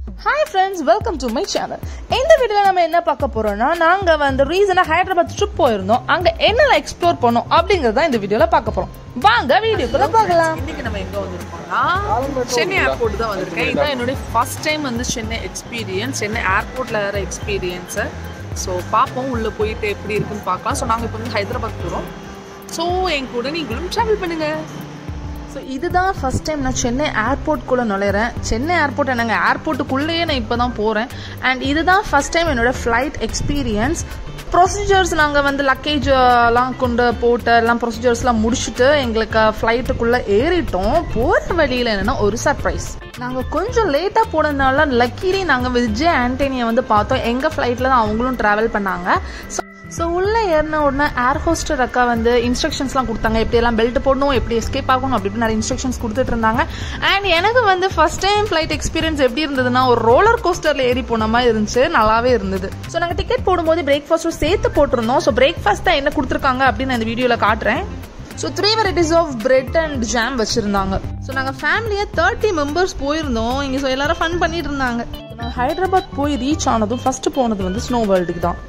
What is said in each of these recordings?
hi friends welcome to my channel இந்த வீடியோவில் நம்ம என்ன பார்க்க போறோம்னா நாங்கள் வந்து ரீசனாக ஹைதராபாத் ட்ரிப் போயிருந்தோம் அங்கே என்னெல்லாம் எக்ஸ்ப்ளோர் பண்ணோம் அப்படிங்கறத இந்த வீடியோவில் பார்க்க போறோம் வாங்க வீடியோக்குள்ள பார்க்கலாம் இன்னைக்கு நம்ம எங்க வந்திருக்கோம்னா சென்னை ஏர்போர்ட் தான் வந்திருக்கேன் இதான் என்னுடைய ஃபர்ஸ்ட் டைம் வந்து சென்னை எக்ஸ்பீரியன்ஸ் சென்னை ஏர்போர்ட்ல வேற எக்ஸ்பீரியன்ஸு ஸோ பார்ப்போம் உள்ள போயிட்டு எப்படி இருக்குன்னு பார்க்கலாம் ஸோ நாங்கள் இப்போ வந்து ஹைதராபாத் போகிறோம் ஸோ என் கூட நீங்களும் ட்ராவல் பண்ணுங்க ஸோ இதுதான் ஃபர்ஸ்ட் டைம் நான் சென்னை ஏர்போர்ட்குள்ளே நுழையிறேன் சென்னை ஏர்போர்ட் என்னங்க ஏர்போர்ட்டுக்குள்ளேயே நான் இப்போ தான் போகிறேன் அண்ட் இதுதான் ஃபர்ஸ்ட் டைம் என்னோட ஃப்ளைட் எக்ஸ்பீரியன்ஸ் ப்ரொசீஜர்ஸ் நாங்கள் வந்து லக்கேஜ் எல்லாம் கொண்டு போட்டு எல்லாம் ப்ரொசீஜர்ஸ்லாம் முடிச்சுட்டு எங்களுக்கு ஃப்ளைட்டுக்குள்ளே ஏறிட்டோம் போகிற வழியில் என்னென்னா ஒரு சர்ப்ரைஸ் நாங்கள் கொஞ்சம் லேட்டாக போனதுனால லக்கிலி நாங்கள் விஜய் ஆண்டனியை வந்து பார்த்தோம் எங்கள் ஃப்ளைட்டில் தான் அவங்களும் ட்ராவல் பண்ணாங்க ஸோ ஸோ உள்ளே ஏறின உடனே ஏர் ஹோஸ்டர் அக்கா வந்து இன்ஸ்ட்ரக்ஷன்ஸ்லாம் கொடுத்தாங்க எப்படியெல்லாம் பெல்ட் போடணும் எப்படி எஸ்கேப் ஆகணும் அப்படி இப்படி நிறைய இன்ஸ்ட்ரக்ஷன்ஸ் கொடுத்துட்டு இருந்தாங்க அண்ட் எனக்கு வந்து ஃபர்ஸ்ட் டைம் ஃப்ளைட் எக்ஸ்பீரியன்ஸ் எப்படி இருந்ததுன்னா ஒரு ரோலர் கோஸ்டரில் ஏறி போன மாதிரி இருந்துச்சு நல்லாவே இருந்தது ஸோ நாங்கள் டிக்கெட் போடும்போது பிரேக்ஃபாஸ்ட்டும் சேர்த்து போட்டிருந்தோம் ஸோ பிரேக்ஃபாஸ்ட் தான் என்ன கொடுத்துருக்காங்க அப்படின்னு நான் இந்த வீடியோவில் காட்டுறேன் so three varieties of bread and jam வச்சுருந்தாங்க ஸோ நாங்கள் ஃபேமிலியாக தேர்ட்டி மெம்பர்ஸ் போயிருந்தோம் இங்கே ஸோ எல்லாரும் ஃபன் பண்ணிட்டு இருந்தாங்க நாங்கள் ஹைதராபாத் போய் ரீச் ஆனதும் ஃபர்ஸ்ட் போனது வந்து ஸ்னோ வேர்ல்டுக்கு தான்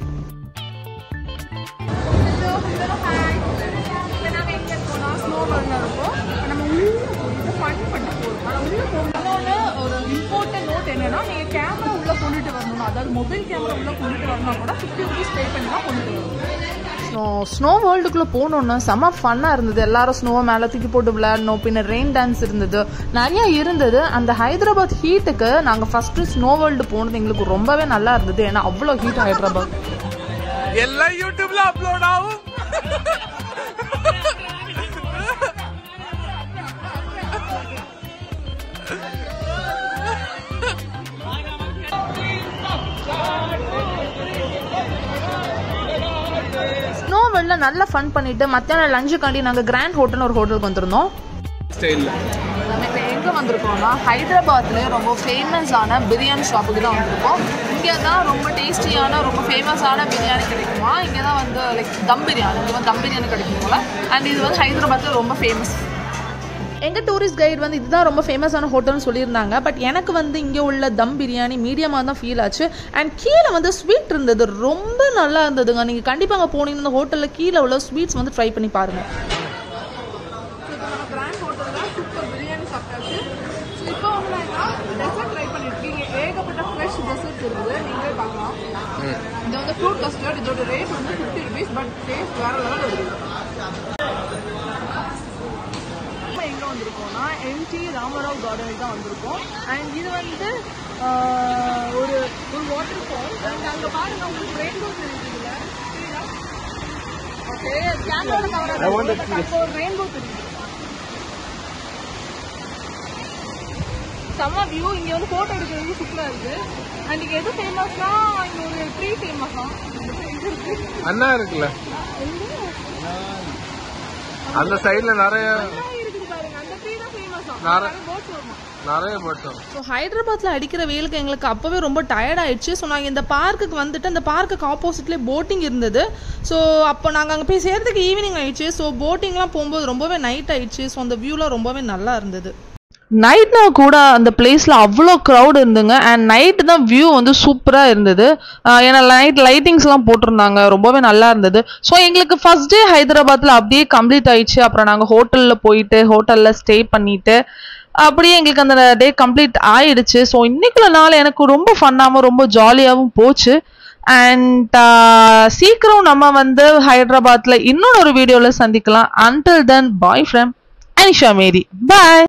ஒரு இம்பார்ட்டன்ட் நோட் என்னன்னா நீங்க கேமரா உள்ள கொண்டுட்டு வரணும் அதாவது மொபைல் கேமரா உள்ள கொண்டுட்டு வரணும் கூட ஃபிஃப்டி ருபீஸ் பே பண்ணி தான் கொண்டுட்டு வரணும் ஸோ ஸ்னோ வேர்ல்டுக்குள்ளே போனோன்னா செம்ம ஃபன்னாக இருந்தது எல்லாரும் ஸ்னோவை மேலே தூக்கி போட்டு விளையாடணும் பின்ன ரெயின் டான்ஸ் இருந்தது நிறைய இருந்தது அந்த ஹைதராபாத் ஹீட்டுக்கு நாங்கள் ஃபஸ்ட்டு ஸ்னோ வேர்ல்டு போனது எங்களுக்கு ரொம்பவே நல்லா இருந்தது ஏன்னா அவ்வளோ ஹீட் ஹைதராபாத் எல்லாம் யூடியூப்ல அப்லோட் ஆகும் ஸ்னோ வேர்ல்டில் நல்லா ஃபன் பண்ணிட்டு மத்தியானம் லஞ்சுக்காண்டி நாங்கள் கிராண்ட் ஹோட்டல் ஒரு ஹோட்டலுக்கு வந்திருந்தோம் ஸ்டைல்ல நம்ம இப்போ எங்கே வந்திருக்கோம்னா ஹைதராபாத்லேயே ரொம்ப ஃபேமஸான பிரியாணி ஷாப்புக்கு தான் வந்திருக்கோம் இங்கே தான் ரொம்ப டேஸ்டியான ரொம்ப ஃபேமஸான பிரியாணி கிடைக்குமா இங்கே தான் வந்து லைக் தம் பிரியாணி இங்கே வந்து தம் பிரியாணி கிடைக்கும் போல அண்ட் இது வந்து ஹைதராபாத்தில் ரொம்ப ஃபேமஸ் எங்கள் டூரிஸ்ட் கைடு வந்து இதுதான் ரொம்ப ஃபேமஸான ஹோட்டல்னு சொல்லியிருந்தாங்க பட் எனக்கு வந்து இங்கே உள்ள தம் பிரியாணி மீடியமாக தான் ஃபீல் ஆச்சு அண்ட் கீழே வந்து ஸ்வீட் இருந்தது ரொம்ப நல்லா இருந்ததுங்க நீங்கள் கண்டிப்பாக அங்கே போனீங்கன்னா இந்த ஹோட்டலில் கீழே உள்ள ஸ்வீட்ஸ் வந்து ட்ரை பண்ணி பாருங்கள் கிராண்ட் ஹோட்டலில் சூப்பர் பிரியாணி சாப்பிட்டாச்சு ஸோ இப்போ வந்து நான் டெசர்ட் ட்ரை பண்ணியிருக்கீங்க ஏகப்பட்ட ஃப்ரெஷ் டெசர்ட் இருக்குது நீங்களே பார்க்கலாம் இது வந்து ஃப்ரூட் கஸ்டர்ட் இதோட ரேட் வந்து ஃபிஃப்டி ருபீஸ் பட் டேஸ்ட் வேற லெவல் வருது நம்ம எங்கே வந்திருக்கோம்னா எம்டி ராமராவ் கார்டன் தான் வந்திருக்கோம் அண்ட் இது வந்து ஆஹ், ஒரு ஒரு வாட்டர் ஃபால் அண்ட் அங்கே பாருங்க உங்களுக்கு ரெயின்போ தெரியுதுல்ல ஓகே கேமரா கவர் ஒரு ரெயின்போ தெரியுது செம்ம வியூ இங்க வந்து போட்டோ எடுக்கிறது சூப்பரா இருக்கு அண்ட் இங்க எது ஃபேமஸ்னா இங்க ஒரு ட்ரீ ஃபேமஸா அண்ணா இருக்குல்ல அந்த சைடுல நிறைய இருக்குது பாருங்க அந்த ட்ரீ தான் ஃபேமஸா நிறைய போட்ஸ் வருமா நிறைய பட்டம் ஸோ ஹைதராபாத்தில் அடிக்கிற வெயிலுக்கு எங்களுக்கு அப்போவே ரொம்ப டயர்ட் ஆயிடுச்சு ஸோ நாங்கள் இந்த பார்க்குக்கு வந்துட்டு அந்த பார்க்குக்கு ஆப்போசிட்லேயே போட்டிங் இருந்தது ஸோ அப்போ நாங்கள் அங்கே போய் சேர்றதுக்கு ஈவினிங் ஆயிடுச்சு ஸோ போட்டிங்லாம் போகும்போது ரொம்பவே நைட் ஆயிடுச்சு ஸோ அந்த வியூலாம் ரொம்பவே நல்லா இருந்தது நைட்னா கூட அந்த பிளேஸில் அவ்வளோ க்ரௌட் இருந்துங்க அண்ட் நைட்டு தான் வியூ வந்து சூப்பராக இருந்தது ஆஹ் ஏன்னா லைட் லைட்டிங்ஸ்லாம் போட்டிருந்தாங்க ரொம்பவே நல்லா இருந்தது ஸோ எங்களுக்கு ஃபர்ஸ்ட் டே ஹைதராபாத்தில் அப்படியே கம்ப்ளீட் ஆயிடுச்சு அப்புறம் நாங்கள் ஹோட்டலில் போயிட்டு ஹோட்டலில் ஸ்டே பண்ணிட்டு அப்படியே எங்களுக்கு அந்த டே கம்ப்ளீட் ஆயிடுச்சு ஸோ இன்னைக்குள்ள நாள் எனக்கு ரொம்ப ஃபன்னாகவும் ரொம்ப ஜாலியாகவும் போச்சு அண்ட் சீக்கிரம் நம்ம வந்து ஹைதராபாத்தில் இன்னொரு வீடியோவில் சந்திக்கலாம் until then bye from Anisha Mary bye